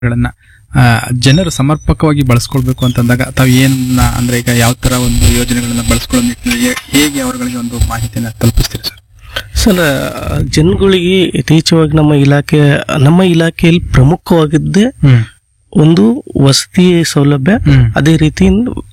ಗಳನ್ನ ಆ, ಜನರು ಸಮರ್ಪಕವಾಗಿ ಬಳಸ್ಕೊಳ್ಬೇಕು ಅಂತಂದಾಗ ತಾವು ಏನ್ ಅಂದ್ರೆ ಈಗ ಯಾವ ತರ ಒಂದು ಯೋಜನೆಗಳನ್ನ ಬಳಸ್ಕೊಳ್ಳೋ ನಿಟ್ಟಿನಲ್ಲಿ ಹೇ- ಹೇಗೆ ಅವರುಗಳಿಗೆ ಒಂದು ಮಾಹಿತಿಯನ್ನ ತಲುಪಿಸ್ತೀರಿ ಸರ್ ಸರ್ ಜನಗಳಿಗೆ ಯಥೇಚ್ಛವಾಗಿ ನಮ್ಮ ಇಲಾಖೆ ನಮ್ಮ ಇಲಾಖೆಯಲ್ಲಿ ಪ್ರಮುಖವಾಗಿದ್ದೇ ಹ್ಮ್ ಒಂದು ವಸತಿ ಸೌಲಭ್ಯ ಹ್ಮ್. ಅದೇ ರೀತಿ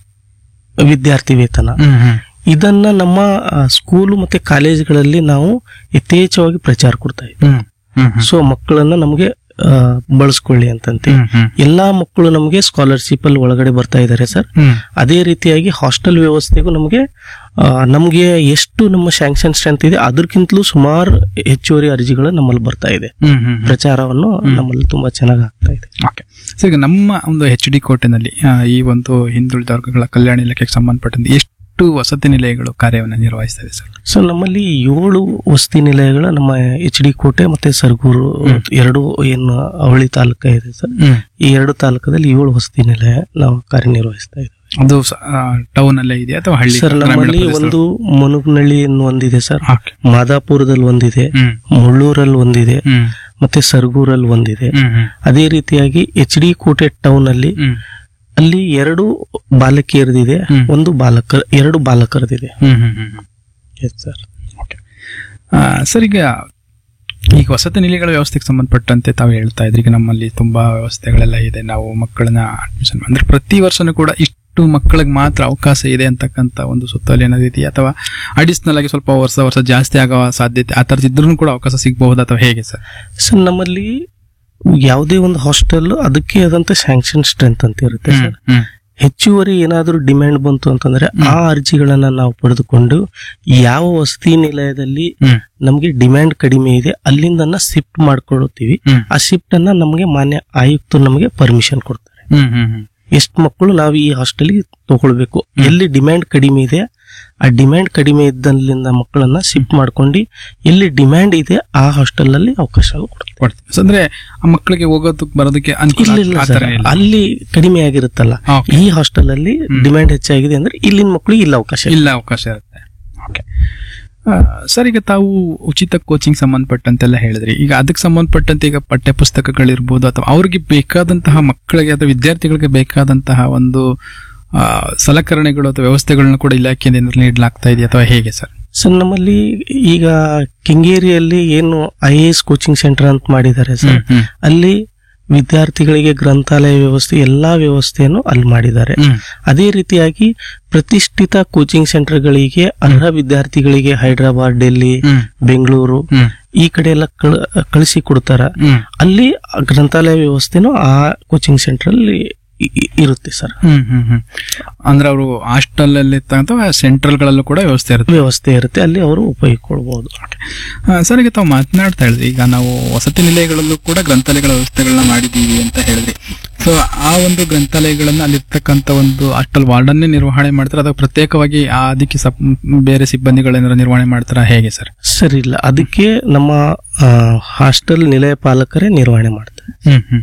ವಿದ್ಯಾರ್ಥಿ ವೇತನ ಹ್ಮ್ ಹ್ಮ್ ಇದನ್ನ ನಮ್ಮ ಆ, ಸ್ಕೂಲು ಮತ್ತೆ ಕಾಲೇಜುಗಳಲ್ಲಿ ನಾವು ಯಥೇಚ್ಛವಾಗಿ ಪ್ರಚಾರ ಕೊಡ್ತಾ ಇದ್ದೀವಿ ಹ್ಮ್ ಹ್ಮ್ ಹ್ಮ್ ಸೊ ಮಕ್ಕಳನ್ನ ನಮಗೆ ಆ, ಬಳಸ್ಕೊಳ್ಳಿ ಅಂತಂತೆ ಹ್ಮ್ ಹ್ಮ್ ಎಲ್ಲಾ ಮಕ್ಕಳು ನಮಗೆ ಸ್ಕಾಲರ್ಶಿಪ್ ಅಲ್ಲಿ ಒಳಗಡೆ ಬರ್ತಾ ಇದ್ದಾರೆ ಸರ್ ಹ್ಮ್ ಅದೇ ರೀತಿಯಾಗಿ ಹಾಸ್ಟೆಲ್ ವ್ಯವಸ್ಥೆಗೂ ನಮಗೆ ಆ, ನಮಗೆ ಎಷ್ಟು ನಮ್ಮ ಸ್ಯಾಂಕ್ಷನ್ ಸ್ಟ್ರೆಂತ್ ಇದೆ ಅದಕ್ಕಿಂತಲೂ ಸುಮಾರು ಹೆಚ್ಚುವರಿ ಅರ್ಜಿಗಳು ನಮ್ಮಲ್ಲಿ ಬರ್ತಾ ಇದೆ ಹ್ಮ್ ಹ್ಮ್ ಪ್ರಚಾರವನ್ನು ನಮ್ಮಲ್ಲಿ ತುಂಬಾ ಚೆನ್ನಾಗಿ ಆಗ್ತಾ ಇದೆ ಓಕೆ ಸೊ ಈಗ ನಮ್ಮ ಒಂದು ಎಚ್ ಡಿ ಕೋಟೆನಲ್ಲಿ ಆ, ಈ ಒಂದು ಹಿಂದುಳಿದ ವರ್ಗಗಳ ಕಲ್ಯಾಣ ಇಲಾಖೆಗೆ ಸಂಬಂಧಪಟ್ಟಂತೆ ಎಷ್ಟು ವಸತಿ ನಿಲಯಗಳು ಕಾರ್ಯವನ್ನು ನಿರ್ವಹಿಸ್ತಾ ಇದೆ ಸರ್ ಸೊ ನಮ್ಮಲ್ಲಿ ಏಳು ವಸತಿ ನಿಲಯಗಳ ನಮ್ಮ ಎಚ್ ಡಿ ಕೋಟೆ ಮತ್ತೆ ಸರ್ಗೂರು ಎರಡು ಏನು ಅವಳಿ ತಾಲೂಕ ಇದೆ ಸರ್ ಈ ಎರಡು ತಾಲೂಕದಲ್ಲಿ ಏಳು ವಸತಿ ನಿಲಯ ನಾವು ಕಾರ್ಯನಿರ್ವಹಿಸ್ತಾ ಇದ್ದೇವೆ ಅದು ಟೌನ್ ಅಲ್ಲೇ ಇದೆಯಾ ಅಥವಾ ಹಳ್ಳಿ ಸರ್ ಗ್ರಾಮೀಣ ನಮ್ಮಲ್ಲಿ ಪ್ರದೇಶ? ಒಂದು ಮುನುಗ್ನಳ್ಳಿ ಅನ್ನೋ ಒಂದಿದೆ ಸರ್ Okay. ಮಾದಾಪುರದಲ್ಲಿ ಒಂದಿದೆ ಹ್ಮ್ ಮುಳ್ಳೂರಲ್ಲಿ ಒಂದಿದೆ ಹ್ಮ್ ಮತ್ತೆ ಸರ್ಗೂರಲ್ಲಿ ಒಂದಿದೆ ಹ್ಮ್ ಹ್ಮ್ ಅದೇ ರೀತಿಯಾಗಿ ಎಚ್ ಡಿ ಕೋಟೆ ಟೌನ್ ಅಲ್ಲಿ ಹ್ಮ್ ಅಲ್ಲಿ ಎರಡು ಬಾಲಕಿಯರದಿದೆ ಹ್ಮ್. ಒಂದು ಬಾಲಕರ್ ಎರಡು ಬಾಲಕರದಿದೆ ಹ್ಮ್ ಹ್ಮ್ ಹ್ಮ್ ಹ್ಮ್ ಎಸ್ ಸರ್ ಆ, ಸರ್ ಈಗ ಈಗ ವಸತಿ ನಿಲಯಗಳ ವ್ಯವಸ್ಥೆಗೆ ಸಂಬಂಧಪಟ್ಟಂತೆ ತಾವು ಹೇಳ್ತಾ ಇದ್ರಿ ಈಗ ನಮ್ಮಲ್ಲಿ ತುಂಬಾ ವ್ಯವಸ್ಥೆಗಳೆಲ್ಲ ಇದೆ ನಾವು ಮಕ್ಕಳನ್ನ ಅಡ್ಮಿಷನ್ ಅಂದ್ರೆ ಪ್ರತಿ ವರ್ಷನೂ ಕೂಡ ಇಷ್ಟು ಮಕ್ಕಳಿಗೆ ಮಾತ್ರ ಅವಕಾಶ ಇದೆ ಅಂತಕ್ಕಂಥ ಒಂದು ಸುತ್ತೋಲೆ ಏನಾದ್ರು ಇದೆಯಾ ಅಥವಾ ಅಡಿಷನಲ್ ಆಗಿ ಸ್ವಲ್ಪ ವರ್ಷ ವರ್ಷ ಜಾಸ್ತಿ ಆಗೋ ಸಾಧ್ಯತೆ ಆ ಥರದ್ದು ಇದ್ರೂ ಕೂಡ ಅವಕಾಶ ಸಿಗಬಹುದು ಅಥವಾ ಹೇಗೆ ಸರ್ ಸರ್ ನಮ್ಮಲ್ಲಿ ಯಾವುದೇ ಒಂದು ಹಾಸ್ಟೆಲ್ ಅದಕ್ಕೆ ಆದಂತ ಸ್ಯಾಂಕ್ಷನ್ ಸ್ಟ್ರೆಂತ್ ಅಂತ ಇರುತ್ತೆ ಸರ್ ಹ್ಮ್ ಹೆಚ್ಚುವರಿ ಏನಾದರೂ ಡಿಮ್ಯಾಂಡ್ ಬಂತು ಅಂತಂದ್ರೆ ಆ ಅರ್ಜಿಗಳನ್ನ ನಾವು ಪಡೆದುಕೊಂಡು ಯಾವ ವಸತಿ ನಿಲಯದಲ್ಲಿ ಹ್ಮ್ ನಮಗೆ ಡಿಮ್ಯಾಂಡ್ ಕಡಿಮೆ ಇದೆ ಅಲ್ಲಿಂದ ಶಿಫ್ಟ್ ಮಾಡ್ಕೊಳ್ಳುತ್ತೀವಿ ಹ್ಮ್ ಆ ಶಿಫ್ಟ್ ಅನ್ನ ನಮಗೆ ಮಾನ್ಯ ಆಯುಕ್ತರು ನಮಗೆ ಪರ್ಮಿಷನ್ ಕೊಡ್ತಾರೆ ಹ್ಮ್ ಹ್ಮ್ ಹ್ಮ್ ಎಷ್ಟು ಮಕ್ಕಳು ನಾವು ಈ ಹಾಸ್ಟೆಲ್ಗೆ ತಗೊಳ್ಬೇಕು ಎಲ್ಲಿ ಡಿಮ್ಯಾಂಡ್ ಕಡಿಮೆ ಇದೆ ಆ ಡಿಮ್ಯಾಂಡ್ ಕಡಿಮೆ ಇದ್ದಲ್ಲಿಂದ ಮಕ್ಕಳನ್ನ ಶಿಫ್ಟ್ ಮಾಡ್ಕೊಂಡು ಎಲ್ಲಿ ಡಿಮ್ಯಾಂಡ್ ಇದೆ ಆ ಹಾಸ್ಟೆಲ್ ಅಲ್ಲಿ ಅವಕಾಶ ಕೊಡ್ತಾರೆ ಕೊಡ್ತೀವಿ ಸೊ ಅಂದ್ರೆ ಆ ಮಕ್ಕಳಿಗೆ ಹೋಗೋದಕ್ಕೆ ಬರೋದಕ್ಕೆ ಅನುಕೂಲ ಇಲ್ಲ ಇಲ್ಲ ಆ ಸರ್ ಥರ ಇಲ್ಲ ಅಲ್ಲಿ ಕಡಿಮೆ ಆಗಿರುತ್ತಲ್ಲ Okay. ಈ ಹಾಸ್ಟೆಲ್ ಅಲ್ಲಿ ಡಿಮ್ಯಾಂಡ್ ಹೆಚ್ಚಾಗಿದೆ ಅಂದ್ರೆ ಇಲ್ಲಿನ ಮಕ್ಕಳಿಗೆ ಇಲ್ಲ ಅವಕಾಶ ಇದೆ. ಇಲ್ಲ ಅವಕಾಶ ಇರುತ್ತೆ ಓಕೆ ಸರ್ ಈಗ ತಾವು ಉಚಿತ ಕೋಚಿಂಗ್ ಸಂಬಂಧಪಟ್ಟಂತೆಲ್ಲ ಹೇಳಿದ್ರಿ ಈಗ ಅದಕ್ಕೆ ಸಂಬಂಧಪಟ್ಟಂತೆ ಈಗ ಪಠ್ಯ ಪುಸ್ತಕಗಳಿರ್ಬೋದು ಅಥವಾ ಅವ್ರಿಗೆ ಬೇಕಾದಂತಹ ಮಕ್ಕಳಿಗೆ ಅಥವಾ ವಿದ್ಯಾರ್ಥಿಗಳಿಗೆ ಬೇಕಾದಂತಹ ಒಂದು ಆ, ಸಲಕರಣೆಗಳು ಅಥವಾ ವ್ಯವಸ್ಥೆಗಳನ್ನ ಕೂಡ ಇಲಾಖೆಯಿಂದ ಏನಾದ್ರು ನೀಡಲಾಗ್ತಾ ಇದೆಯಾ ಅಥವಾ ಹೇಗೆ ಸರ್ ಸರ್ ನಮ್ಮಲ್ಲಿ ಈಗ ಕೆಂಗೇರಿಯಲ್ಲಿ ಏನು I A S coaching centre ಅಂತ ಮಾಡಿದ್ದಾರೆ ಸರ್ ಹ್ಮ್ ಅಲ್ಲಿ ವಿದ್ಯಾರ್ಥಿಗಳಿಗೆ ಗ್ರಂಥಾಲಯ ವ್ಯವಸ್ಥೆ ಎಲ್ಲಾ ವ್ಯವಸ್ಥೆಯನ್ನು ಅಲ್ಲಿ ಮಾಡಿದ್ದಾರೆ ಹ್ಮ್ ಅದೇ ರೀತಿಯಾಗಿ ಪ್ರತಿಷ್ಠಿತ ಕೋಚಿಂಗ್ ಸೆಂಟರ್ಗಳಿಗೆ ಅರ್ಹ ವಿದ್ಯಾರ್ಥಿಗಳಿಗೆ ಹೈದರಾಬಾದ್ ಡೆಲ್ಲಿ ಹ್ಮ್ ಬೆಂಗಳೂರು ಹ್ಮ್ ಈ ಕಡೆ ಎಲ್ಲ ಕಳ- ಕಳಿಸಿ ಕೊಡ್ತಾರ ಹ್ಮ್ ಅಲ್ಲಿ ಗ್ರಂಥಾಲಯ ವ್ಯವಸ್ಥೆನೂ ಆ ಕೋಚಿಂಗ್ ಸೆಂಟರ್ ಅಲ್ಲಿ ಇ- ಇ- ಇರುತ್ತೆ ಸರ್ ಹ್ಮ್ ಹಮ್ ಹ್ಮ್ ಅಂದ್ರೆ ಅವರು ಹಾಸ್ಟೆಲ್ ಅಲ್ಲಿ ಅಥವಾ ಸೆಂಟ್ರಲ್ ಗಳಲ್ಲೂ ಕೂಡ ವ್ಯವಸ್ಥೆ ಇರುತ್ತೆ ವ್ಯವಸ್ಥೆ ಇರುತ್ತೆ ಅಲ್ಲಿ ಅವರು ಉಪಯೋಗಿಸ್ಕೊಳ್ಬಹುದು ಆ, ಸರ್ ಈಗ ತಾವು ಮಾತನಾಡ್ತಾ ಹೇಳಿದ್ರಿ ಈಗ ನಾವು ವಸತಿ ನಿಲಯಗಳಲ್ಲೂ ಕೂಡ ಗ್ರಂಥಾಲಯಗಳ ವ್ಯವಸ್ಥೆಗಳನ್ನ ಮಾಡಿದೀವಿ ಅಂತ ಹೇಳಿದ್ರಿ ಸೊ ಆ ಒಂದು ಗ್ರಂಥಾಲಯಗಳನ್ನ ಅಲ್ಲಿರ್ತಕ್ಕಂಥ ಒಂದು ಹಾಸ್ಟೆಲ್ ವಾರ್ಡನ್ನೇ ನಿರ್ವಹಣೆ ಮಾಡ್ತಾರೆ ಅಥವಾ ಪ್ರತ್ಯೇಕವಾಗಿ ಆ ಅದಕ್ಕೆ ಸಪ್ ಬೇರೆ ಸಿಬ್ಬಂದಿಗಳೇನಾದ್ರು ನಿರ್ವಹಣೆ ಮಾಡ್ತಾರಾ ಹೇಗೆ ಸರ್ ಸರಿ ಇಲ್ಲ ಅದಕ್ಕೆ ನಮ್ಮ ಆ, ಹಾಸ್ಟೆಲ್ ನಿಲಯ ಪಾಲಕರೇ ನಿರ್ವಹಣೆ ಮಾಡ್ತಾರೆ ಹ್ಮ್ ಹ್ಮ್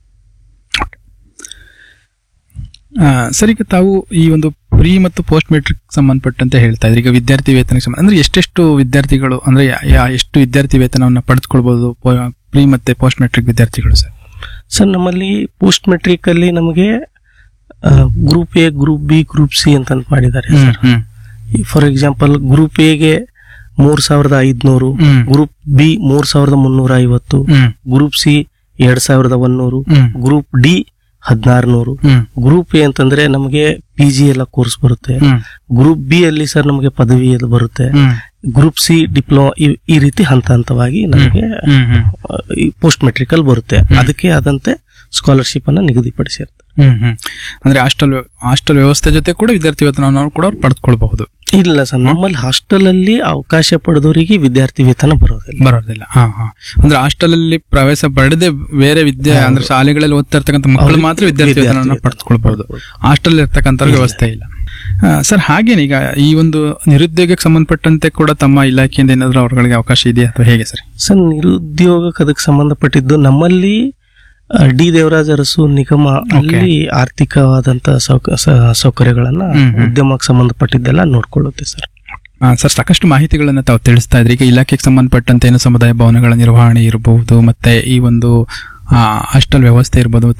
ಆ, ಸರ್ ಈಗ ತಾವು ಈ ಒಂದು ಪ್ರೀ ಮತ್ತು ಪೋಸ್ಟ್ ಮೆಟ್ರಿಕ್ ಸಂಬಂಧಪಟ್ಟಂತೆ ಹೇಳ್ತಾ ಇದ್ರಿ ಈಗ ವಿದ್ಯಾರ್ಥಿ ವೇತನಕ್ಕೆ ಸಂಬಂಧ ಅಂದ್ರೆ ಎಷ್ಟೆಷ್ಟು ವಿದ್ಯಾರ್ಥಿಗಳು ಅಂದ್ರೆ ಯಾ- ಯಾ- ಎಷ್ಟು ವಿದ್ಯಾರ್ಥಿ ವೇತನವನ್ನು ಪಡೆದುಕೊಳ್ಬಹುದು ಪ್ರೀ ಮತ್ತೆ ಪೋಸ್ಟ್ ಮೆಟ್ರಿಕ್ ವಿದ್ಯಾರ್ಥಿಗಳು ಸರ್ ಸರ್ ನಮ್ಮಲ್ಲಿ ಪೋಸ್ಟ್ ಮೆಟ್ರಿಕ್ ಅಲ್ಲಿ ನಮಗೆ group A group B group C ಅಂತ ಮಾಡಿದ್ದಾರೆ ಸರ್ ಹ್ಮ್ ಫಾರ್ ಎಕ್ಸಾಂಪಲ್ ಗ್ರೂಪ್ ಎಗೆ ಮೂರ್ ಸಾವಿರದ ಐದ್ನೂರು ಹ್ಮ್. ಗ್ರೂಪ್ ಬಿ ಮೂರ್ ಸಾವಿರದ ಮುನ್ನೂರ ಐವತ್ತು ಹ್ಮ್ ಗ್ರೂಪ್ ಸಿ ಎರಡ್ ಸಾವಿರದ ಒಂದೂರು ಹ್ಮ್ ಗ್ರೂಪ್ ಡಿ ಹದಿನಾರುನೂರು ಹ್ಮ್ ಗ್ರೂಪ್ ಎ ಅಂತಂದ್ರೆ ನಮಗೆ ಪಿ ಜಿ ಎಲ್ಲ ಕೋರ್ಸ್ ಬರುತ್ತೆ ಹ್ಮ್ ಗ್ರೂಪ್ ಬಿ ಅಲ್ಲಿ ಸರ್ ನಮಗೆ ಪದವಿ ಅದು ಬರುತ್ತೆ ಹ್ಮ್ ಗ್ರೂಪ್ ಸಿ ಡಿಪ್ಲೊಮಾ ಈ ರೀತಿ ಹಂತ ಹಂತವಾಗಿ ನಮಗೆ ಹ್ಮ್ ಹ್ಮ್ ಪೋಸ್ಟ್ ಮೆಟ್ರಿಕಲ್ ಬರುತ್ತೆ ಅದಕ್ಕೆ ಆದಂತೆ ಸ್ಕಾಲರ್ಶಿಪ್ ಅನ್ನ ನಿಗದಿಪಡಿಸಿರ್ತಾರೆ ಹ್ಮ್ ಹ್ಮ್ ಅಂದ್ರೆ ಹಾಸ್ಟೆಲ್ ಹಾಸ್ಟೆಲ್ ವ್ಯವಸ್ಥೆ ಜೊತೆ ಕೂಡ ವಿದ್ಯಾರ್ಥಿ ವೇತನವನ್ನು ಕೂಡ ಅವ್ರು ಪಡೆದುಕೊಳ್ಬಹುದು ಇಲ್ಲ ಸರ್ ನಮ್ಮಲ್ಲಿ ಹಾಸ್ಟೆಲ್ ಅಲ್ಲಿ ಅವಕಾಶ ಪಡೆದವರಿಗೆ ವಿದ್ಯಾರ್ಥಿ ವೇತನ ಬರೋದಿಲ್ಲ ಬರೋದಿಲ್ಲ ಹಾ ಹಾ ಅಂದ್ರೆ ಹಾಸ್ಟೆಲ್ ಅಲ್ಲಿ ಪ್ರವೇಶ ಪಡೆದೇ ಬೇರೆ ವಿದ್ಯೆ ಅಂದ್ರೆ ಶಾಲೆಗಳಲ್ಲಿ ಓದ್ತಾ ಇರ್ತಕ್ಕಂಥ ಮಕ್ಕಳು ಅವ್ರಿಗೆ ಮಾತ್ರ ವಿದ್ಯಾರ್ಥಿ ವಿದ್ಯಾರ್ಥಿ ವೇತನವನ್ನು ವೇತನ ಪಡೆದುಕೊಳ್ಬಹುದು ಹಾಸ್ಟೆಲ್ ಇರ್ತಕ್ಕಂಥ ವ್ಯವಸ್ಥೆ ಇಲ್ಲ ಆ, ಸರ್ ಹಾಗೇನೆ ಈಗ ಈ ಒಂದು ನಿರುದ್ಯೋಗಕ್ಕೆ ಸಂಬಂಧಪಟ್ಟಂತೆ ಕೂಡ ತಮ್ಮ ಇಲಾಖೆಯಿಂದ ಏನಾದ್ರು ಅವರುಗಳಿಗೆ ಅವಕಾಶ ಇದೆಯಾ ಅಥವಾ ಹೇಗೆ ಸರ್ ಸರ್ ನಿರುದ್ಯೋಗಕ್ಕೆ ಅದಕ್ಕೆ ಸಂಬಂಧಪಟ್ಟಿದ್ದು ನಮ್ಮಲ್ಲಿ ಆ, ಡಿ ದೇವರಾಜ ಅರಸು ನಿಗಮ ಅಲ್ಲಿ ಆರ್ಥಿಕವಾದಂತ ಸೌಕ- ಸ- ಸೌಕರ್ಯಗಳನ್ನ ಹ್ಮ್, ಹ್ಮ್. ಉದ್ಯಮಕ್ಕೆ ಸಂಬಂಧಪಟ್ಟಿದ್ದೆಲ್ಲ ನೋಡ್ಕೊಳ್ಳುತ್ತೆ ಸರ್ ಆ, ಸರ್ ಸಾಕಷ್ಟು ಮಾಹಿತಿಗಳನ್ನ ತಾವು ತಿಳಿಸ್ತಾ ಇದ್ರಿ ಈಗ ಇಲಾಖೆಗೆ ಸಂಬಂಧಪಟ್ಟಂತೆ ಏನು ಸಮುದಾಯ ಭವನಗಳ ನಿರ್ವಹಣೆ ಇರಬಹುದು ಮತ್ತೆ ಈ ಒಂದು ಹಾಸ್ಟೆಲ್ ವ್ಯವಸ್ಥೆ ಇರ್ಬೋದು